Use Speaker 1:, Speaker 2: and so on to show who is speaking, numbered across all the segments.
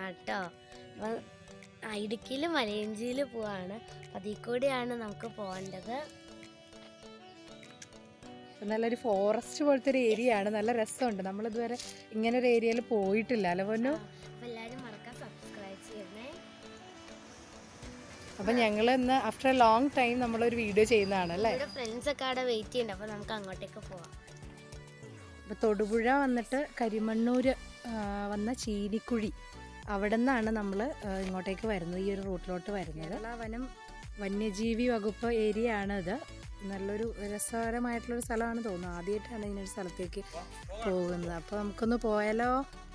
Speaker 1: കേട്ടോ അപ്പം ആ, ഇടുക്കിയിൽ മലയഞ്ചിയിൽ പോവാണ് അതിൽ കൂടിയാണ് നമുക്ക് പോകേണ്ടത്
Speaker 2: നല്ലൊരു ഫോറസ്റ്റ് പോലത്തെ ഒരു ഏരിയ ആണ് നല്ല രസമുണ്ട് നമ്മൾ ഇതുവരെ ഇങ്ങനെ ഒരു ഏരിയയിൽ പോയിട്ടില്ല അല്ല പൊന്നു
Speaker 1: അപ്പം എല്ലാവരും മറക്കാൻ സബ്സ്ക്രൈബ് ചെയ്യണേ
Speaker 2: അപ്പം ഞങ്ങൾ ഇന്ന് ആഫ്റ്റർ എ ലോങ് ടൈം നമ്മളൊരു വീഡിയോ ചെയ്യുന്നതാണ് അല്ലേ
Speaker 1: ഇവിടെ ഫ്രണ്ട്സ് ഒക്കെ അവിടെ വെയിറ്റ് ചെയ്യുന്നുണ്ട് അപ്പം നമുക്ക് അങ്ങോട്ടേക്ക് പോവാം
Speaker 2: അപ്പോൾ തൊടുപുഴ വന്നിട്ട് കരിമണ്ണൂർ വന്ന ചീനിക്കുഴി അവിടെ നിന്നാണ് നമ്മൾ ഇങ്ങോട്ടേക്ക് വരുന്നത് ഈ ഒരു റൂട്ടിലോട്ട് വരുന്നത് കേരള വനം വന്യജീവി വകുപ്പ് ഏരിയ ആണ് ഇത് നല്ലൊരു രസകരമായിട്ടുള്ളൊരു സ്ഥലമാണ് തോന്നുന്നത് ആദ്യമായിട്ടാണ് ഇങ്ങനൊരു സ്ഥലത്തേക്ക് പോകുന്നത് അപ്പോൾ നമുക്കൊന്ന് പോയാലോ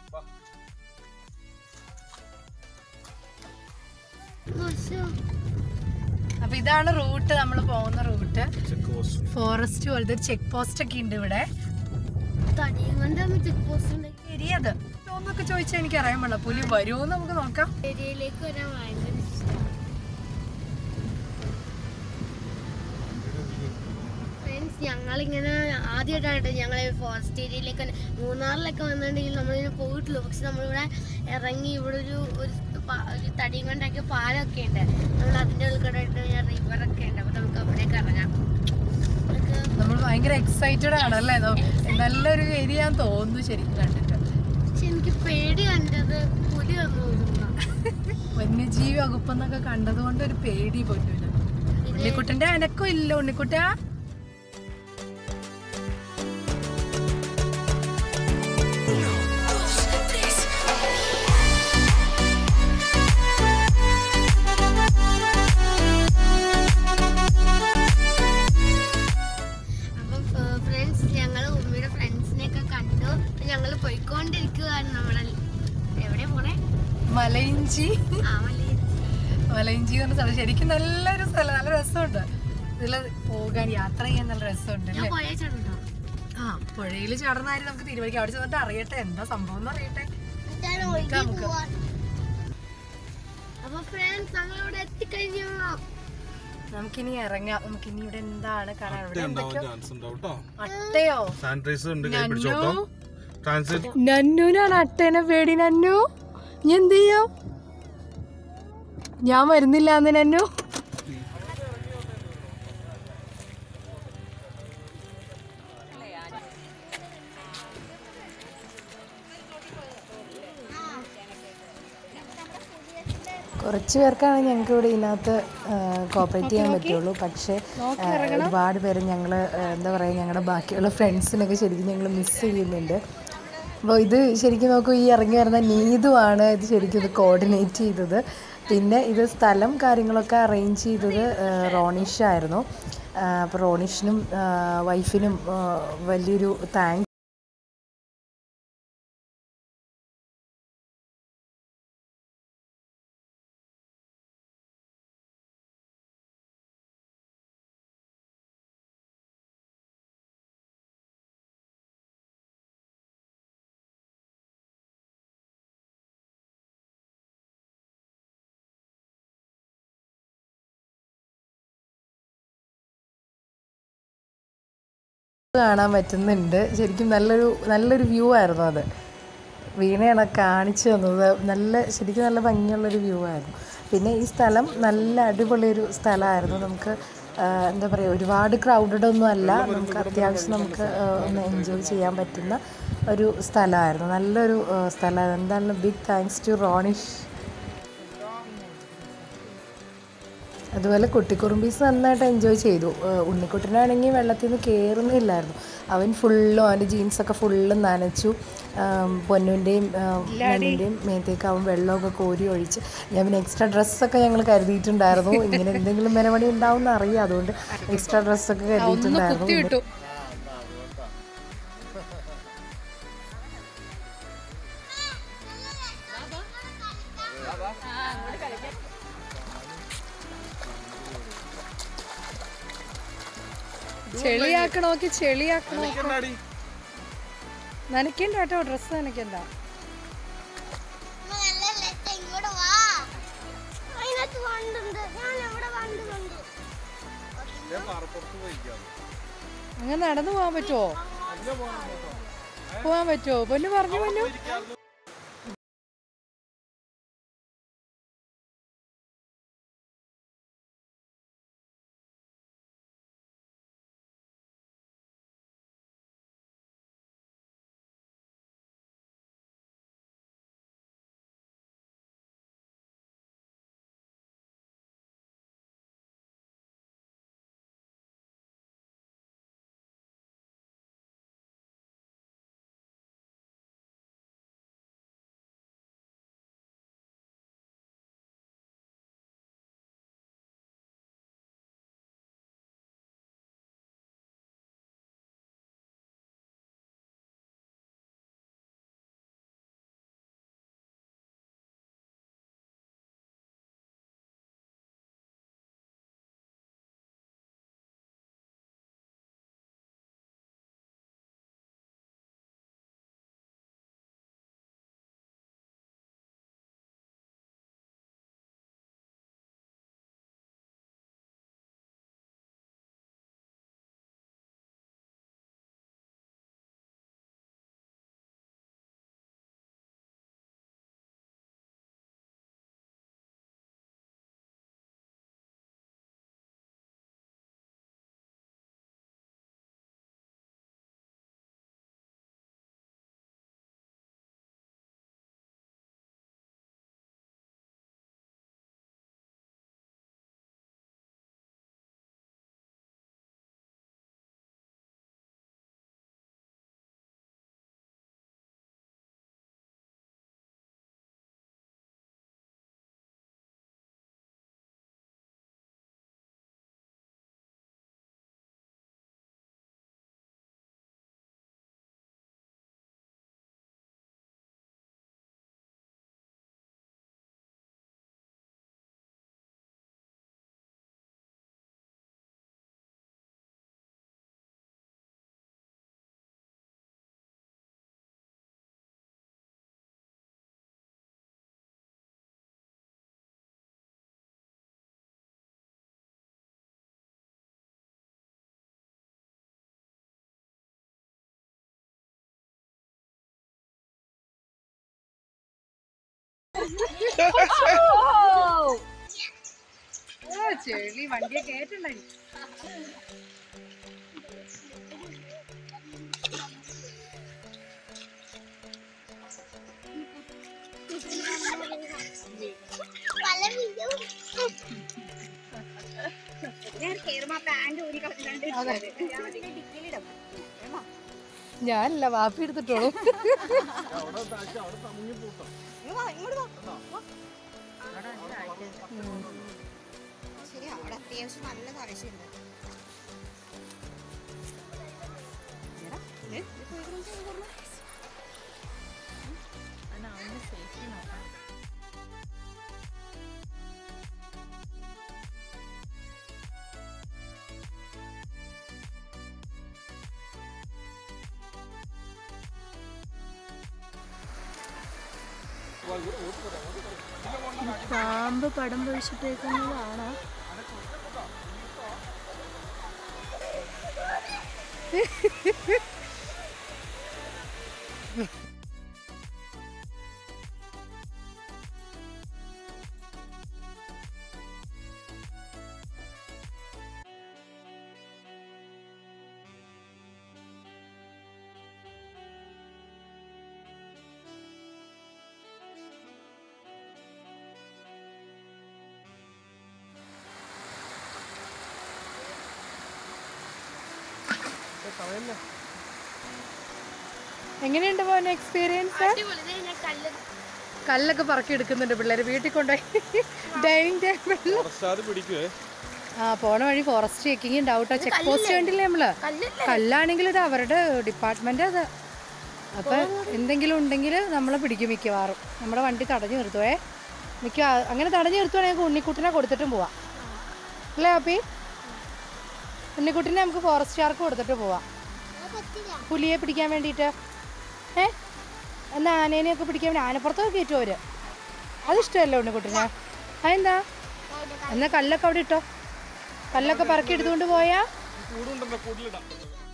Speaker 2: അപ്പോൾ ഇതാണ് റൂട്ട് നമ്മൾ പോകുന്ന റൂട്ട് ഫോറസ്റ്റ് പോലത്തെ ചെക്ക് പോസ്റ്റ് ഒക്കെ ഉണ്ട് ഇവിടെ
Speaker 1: തടിയും കൊണ്ട് ചെക്ക് പോസ്റ്റ് ഉണ്ട്
Speaker 2: ഏരിയ അത് എന്നൊക്കെ ചോദിച്ചാൽ എനിക്ക് അറിയാൻ പാടില്ല പുലി വരുമോ നമുക്ക് നോക്കാം
Speaker 1: ഏരിയയിലേക്ക് വരാൻ ഭയങ്കര ഇഷ്ടം ഫ്രണ്ട്സ് ഞങ്ങളിങ്ങനെ ആദ്യമായിട്ടാണ് ഞങ്ങൾ ഫോറസ്റ്റ് ഏരിയയിലേക്ക് തന്നെ മൂന്നാറിലൊക്കെ വന്നിട്ടുണ്ടെങ്കിൽ നമ്മളിങ്ങനെ പോയിട്ടുള്ളൂ പക്ഷെ നമ്മളിവിടെ ഇറങ്ങി ഇവിടെ ഒരു ഒരു പ- ഒരു തടിയും കൊണ്ടാക്കിയ പാലമൊക്കെ ഉണ്ട് നമ്മൾ അതിൻ്റെ ഉൾക്കടായിട്ട് റിവറൊക്കെ ഉണ്ട് അപ്പോൾ നമുക്ക് അവിടേക്ക് ഇറങ്ങാം നമുക്ക്
Speaker 2: നമ്മൾ ഭയങ്കര എക്സൈറ്റഡ് ആണ് അല്ലേ ന- നല്ലൊരു ഏരിയ തോന്നുന്നു ശരിക്കും കണ്ടിട്ട്
Speaker 1: പക്ഷെ എനിക്ക് പേടി കണ്ടത് പുലി വന്നു തോന്നുന്നു
Speaker 2: വന്യജീവി വകുപ്പെന്നൊക്കെ കണ്ടതുകൊണ്ട് ഒരു പേടി പൊന്നില്ല ഉണ്ണിക്കുട്ടന്റെ അനക്കം ഇല്ല ഉണ്ണിക്കുട്ട
Speaker 1: അപ്പം ഫ്രണ്ട്സ് ഞങ്ങൾ ഉമ്മയുടെ ഫ്രണ്ട്സിനെയൊക്കെ കണ്ടു ഞങ്ങൾ പോയിക്കൊണ്ടിരിക്കുകയാണ് നമ്മളെ എവിടെ പോണേ
Speaker 2: മലയിഞ്ചി
Speaker 1: ആ മലയിൽ
Speaker 2: മലയിഞ്ചി എന്ന് പറഞ്ഞ സ്ഥലം ശരിക്കും നല്ലൊരു സ്ഥലം നല്ല രസമുണ്ട് ഇതിൽ പോകാൻ യാത്ര ചെയ്യാൻ നല്ല രസമുണ്ട്
Speaker 1: ഞാൻ
Speaker 2: അല്ലേ
Speaker 1: പോയാ ചേട്ടനുണ്ടോ
Speaker 2: ആ പുഴയിൽ ചാടുന്ന കാര്യം നമുക്ക് തീരുമാനിക്കാം അവിടെ ചെന്നിട്ട് അറിയട്ടെ എന്താ സംഭവം എന്ന് അറിയട്ടെ നിക്കാം നമുക്ക്.
Speaker 1: അപ്പൊ ഫ്രണ്ട്സ് ഞങ്ങൾ ഇവിടെ എത്തിക്കഴിഞ്ഞു
Speaker 2: നമുക്കിനി ഇറങ്ങാം നമുക്കിനി ഇവിടെ എന്താണ് കാണാൻ ഇവിടെ
Speaker 3: ഉണ്ടാവാൻ
Speaker 2: എന്തൊക്കെയോ
Speaker 3: ചാൻസ് ഉണ്ടാവും കേട്ടോ
Speaker 2: അട്ടയോ
Speaker 3: സാനിറ്റൈസർ ഉണ്ട് കൈ പിടിച്ചോട്ടോ ട്രാൻസിറ്റ്
Speaker 2: നന്നുനാണ് അട്ടേനെ പേടി നന്നു നീ എന്ത് ചെയ്യും ഞാൻ വരുന്നില്ല എന്ന് നന്നു കുറച്ച് പേർക്കാണ് ഞങ്ങൾക്ക് ഇവിടെ ഇതിനകത്ത് കോപ്പറേറ്റ് ചെയ്യാൻ പറ്റുള്ളൂ പക്ഷേ ആ, ഒരുപാട് പേര് ഞങ്ങൾ എന്താ പറയുക ഞങ്ങളുടെ ബാക്കിയുള്ള ഫ്രണ്ട്സിനൊക്കെ ശരിക്കും ഞങ്ങൾ മിസ് ചെയ്യുന്നുണ്ട് അപ്പോൾ ഇത് ശരിക്കും നോക്കൂ ഈ ഇറങ്ങി വരുന്ന നീതുവാണ് ഇത് ശരിക്കും ഇത് കോർഡിനേറ്റ് ചെയ്തത് പിന്നെ ഇത് സ്ഥലം കാര്യങ്ങളൊക്കെ അറേഞ്ച് ചെയ്തത് ആ, റോണിഷായിരുന്നു അപ്പോൾ റോണിഷിനും ആ, വൈഫിനും ആ, വലിയൊരു താങ്ക്സ് കാണാൻ പറ്റുന്നുണ്ട് ശരിക്കും നല്ലൊരു നല്ലൊരു വ്യൂ ആയിരുന്നു അത് വീണയാണ് കാണിച്ചു തന്നത് നല്ല ശരിക്കും നല്ല ഭംഗിയുള്ളൊരു വ്യൂ ആയിരുന്നു പിന്നെ ഈ സ്ഥലം നല്ല അടിപൊളിയൊരു സ്ഥലമായിരുന്നു നമുക്ക് ആ, എന്താ പറയുക ഒരുപാട് ക്രൗഡഡ് ഒന്നും അല്ല നമുക്ക് അത്യാവശ്യം നമുക്ക് ആ, ഒന്ന് എൻജോയ് ചെയ്യാൻ പറ്റുന്ന ഒരു സ്ഥലമായിരുന്നു നല്ലൊരു ആ, സ്ഥലമായിരുന്നു എന്തായാലും ബിഗ് താങ്ക്സ് ടു റോണിഷ് അതുപോലെ കുട്ടിക്കുറുമ്പീസ് നന്നായിട്ട് എൻജോയ് ചെയ്തു ഏഹ് ഉണ്ണിക്കുട്ടനാണെങ്കിൽ വെള്ളത്തിൽ നിന്ന് കയറുന്നില്ലായിരുന്നു അവൻ ഫുള്ളും അവൻ്റെ ജീൻസൊക്കെ ഫുള്ളും നനച്ചു ആം, പൊന്നുവിൻ്റെയും നന്നിൻ്റെയും മേത്തേക്ക് അവൻ വെള്ളമൊക്കെ കോരി ഒഴിച്ച് ഞാൻ പിന്നെ എക്സ്ട്രാ ഡ്രസ്സൊക്കെ ഞങ്ങൾ കരുതിയിട്ടുണ്ടായിരുന്നു ഇങ്ങനെ എന്തെങ്കിലും മെനമണി ഉണ്ടാവും എന്ന് അറിയാം അതുകൊണ്ട് എക്സ്ട്രാ ഡ്രസ്സൊക്കെ കരുതിയിട്ടുണ്ടായിരുന്നു ചെളിയാക്കണോ നോക്കി ചെളിയാക്കണോ നനയ്ക്കണ്ട കേട്ടോ ഡ്രസ്സ് നനയ്ക്കണ്ട
Speaker 1: ഇങ്ങോട്ട് വാ അതിനകത്ത് വണ്ടുണ്ട് ഞാൻ എവിടെ വണ്ട് കണ്ടു
Speaker 2: അങ്ങനെ നടന്നു പോകാൻ പറ്റുമോ പോകാൻ പറ്റുമോ പൊന്നു പറഞ്ഞു പൊന്നു ചെളി വണ്ടിയെ കേട്ടുണ്ടായി ഞാനല്ല വാപ്പി എടുത്തിട്ടോളൂ
Speaker 4: ശരി അവിടെ അത്യാവശ്യം നല്ല കാഴ്ചയുണ്ട്
Speaker 2: പാമ്പ് പടം പൊഴിച്ചിട്ടേക്കുന്നതാണ് എങ്ങനെയുണ്ട് മോനെ എക്സ്പീരിയൻസ്
Speaker 1: അടിപൊളി ദേ ഞാൻ കല്ല്
Speaker 2: കല്ലൊക്കെ പറക്കി എടുക്കുന്നുണ്ട് പിള്ളേര് വീട്ടിൽ കൊണ്ടുപോയി ഡൈനിങ് ടേബിളിൽ
Speaker 3: കുറച്ചാത് പിടിക്കുവേ
Speaker 2: ആ പോണ വഴി ഫോറസ്റ്റ് ചെക്കിങ് ഉണ്ടാവും കേട്ടോ ചെക്ക് പോസ്റ്റ് കണ്ടില്ലേ നമ്മള്
Speaker 1: കല്ലല്ലേ
Speaker 2: കല്ലാണെങ്കിൽ ഇത് അവരുടെ ഡിപ്പാർട്ട്മെന്റ് അത് അപ്പൊ എന്തെങ്കിലും ഉണ്ടെങ്കിൽ നമ്മളെ പിടിക്കും മിക്കവാറും നമ്മുടെ വണ്ടി തടഞ്ഞു നിർത്തുവേ മിക്ക അങ്ങനെ തടഞ്ഞു നിർത്തുവാണെങ്കിൽ ഉണ്ണിക്കുട്ടിനെ കൊടുത്തിട്ടും പോവാം അല്ലേ അപ്പി ഉണ്ണിക്കുട്ടിനെ നമുക്ക് ഫോറസ്റ്റുകാർക്ക് കൊടുത്തിട്ട് പോവാം പുലിയെ പിടിക്കാൻ വേണ്ടിയിട്ട് ഏ എന്നാ ആനേനെയൊക്കെ പിടിക്കാൻ വേണ്ടി ആനപ്പുറത്തൊക്കെ കയറ്റും അവര് അത് ഇഷ്ടമല്ലേ ഉണ്ണിക്കുട്ടിനെ അതെന്താ എന്നാ കല്ലൊക്കെ അവിടെ ഇട്ടോ കല്ലൊക്കെ പറക്കി എടുത്തുകൊണ്ട് പോയാ
Speaker 3: കൂടുണ്ടല്ലോ കൂടുതലിടാം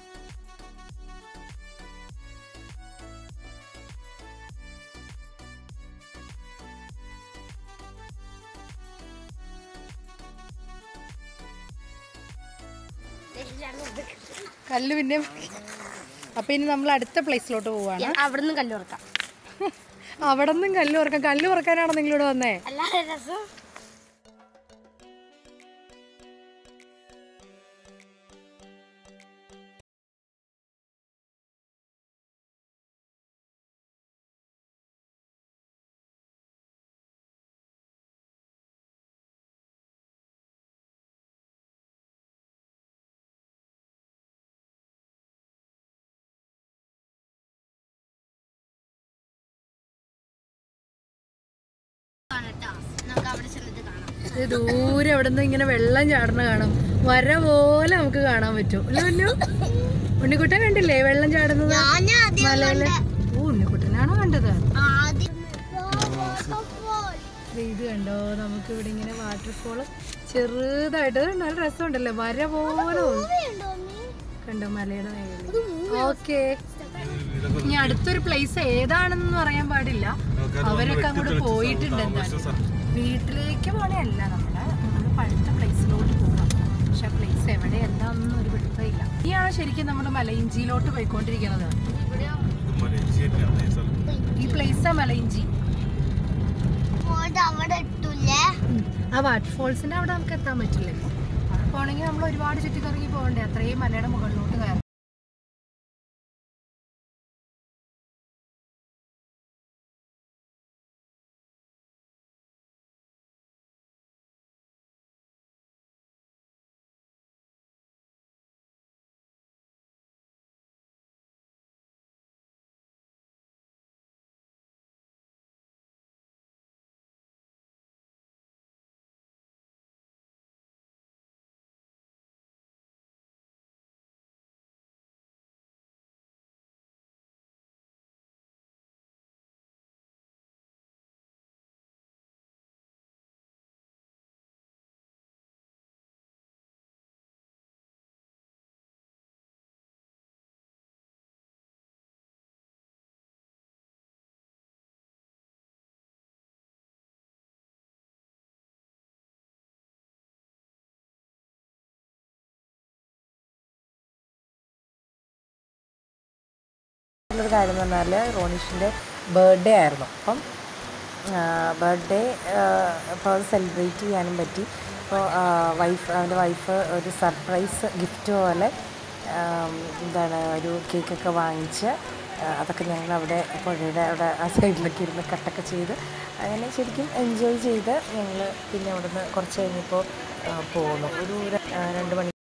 Speaker 2: കല്ല് പിന്നെ അപ്പൊ ഇനി നമ്മൾ അടുത്ത പ്ലേസിലോട്ട് പോവാണ്
Speaker 1: അവിടെ നിന്ന് കല്ല് ഉറക്കാം
Speaker 2: അവിടെ നിന്നും കല്ല് ഉറക്കാം കല്ല് ഉറക്കാനാണോ നിങ്ങളിവിടെ വന്നേ
Speaker 1: അല്ലാതെ രസം നമുക്ക് അവിടെ ചെന്നിട്ട് കാണാം
Speaker 2: ഇത് ദൂരെ അവിടെ നിന്ന് ഇങ്ങനെ വെള്ളം ചാടണ കാണാം വര പോലെ നമുക്ക് കാണാൻ പറ്റും അല്ലേ വല്ലു ഉണ്ണിക്കുട്ടൻ കണ്ടില്ലേ വെള്ളം ചാടുന്നത് മലയില് ഓ ഉണ്ണിക്കുട്ടനാണോ കണ്ടത് ദേ ഇത് കണ്ടോ നമുക്ക് ഇവിടെ ഇങ്ങനെ വാട്ടർഫോള് ചെറുതായിട്ട് ഇത് നല്ല രസമുണ്ടല്ലോ വര പോലെ തോന്നും. കണ്ടോ മലയുടെ മേഖല ഓക്കെ ഇനി അടുത്തൊരു പ്ലേസ് ഏതാണെന്ന് പറയാൻ പാടില്ല അവരൊക്കെ അങ്ങോട്ട് പോയിട്ടുണ്ട് എന്തായാലും വീട്ടിലേക്ക് പോണല്ല നമ്മള് നമ്മള് പഴുത്ത പ്ലേസിലോട്ട് പോകാം പക്ഷെ പ്ലേസ് എവിടെ എന്താണെന്നും ഒരു പിടുത്തമില്ല ഇനിയാണ് ശരിക്കും നമ്മൾ മലയിഞ്ചിയിലോട്ട് പോയിക്കൊണ്ടിരിക്കുന്നത് ഈ പ്ലേസാ മലയിഞ്ചി
Speaker 1: അവിടെ ഇട്ടൂലേ
Speaker 2: ആ വാട്ടർഫോൾസിന്റെ അവിടെ നമുക്ക് എത്താൻ പറ്റില്ല അവിടെ പോകണമെങ്കിൽ നമ്മൾ ഒരുപാട് ചുറ്റിക്കറങ്ങി പോകണ്ടേ അത്രയും മലയുടെ മുകളിലോട്ട് കയറണം സന്തോഷമുള്ളൊരു കാര്യം എന്ന് പറഞ്ഞാൽ റോണിഷിൻ്റെ ബർത്ത്ഡേ ആയിരുന്നു അപ്പം ബർത്ത്ഡേ അപ്പോൾ അത് സെലിബ്രേറ്റ് ചെയ്യാനും പറ്റി അപ്പോൾ വൈഫ് അവൻ്റെ വൈഫ് ഒരു സർപ്രൈസ് ഗിഫ്റ്റ് പോലെ ആം, എന്താണ് ഒരു കേക്കൊക്കെ വാങ്ങിച്ച് ആ, അതൊക്കെ ഞങ്ങൾ അവിടെ പുഴയുടെ അവിടെ ആ സൈഡിലൊക്കെ ഇരുന്ന് കട്ടൊക്കെ ചെയ്ത് അങ്ങനെ ശരിക്കും എൻജോയ് ചെയ്ത് ഞങ്ങൾ പിന്നെ അവിടുന്ന് കുറച്ച് കഴിഞ്ഞപ്പോൾ പോന്നു ഒരു ര- ആ, രണ്ട് മണി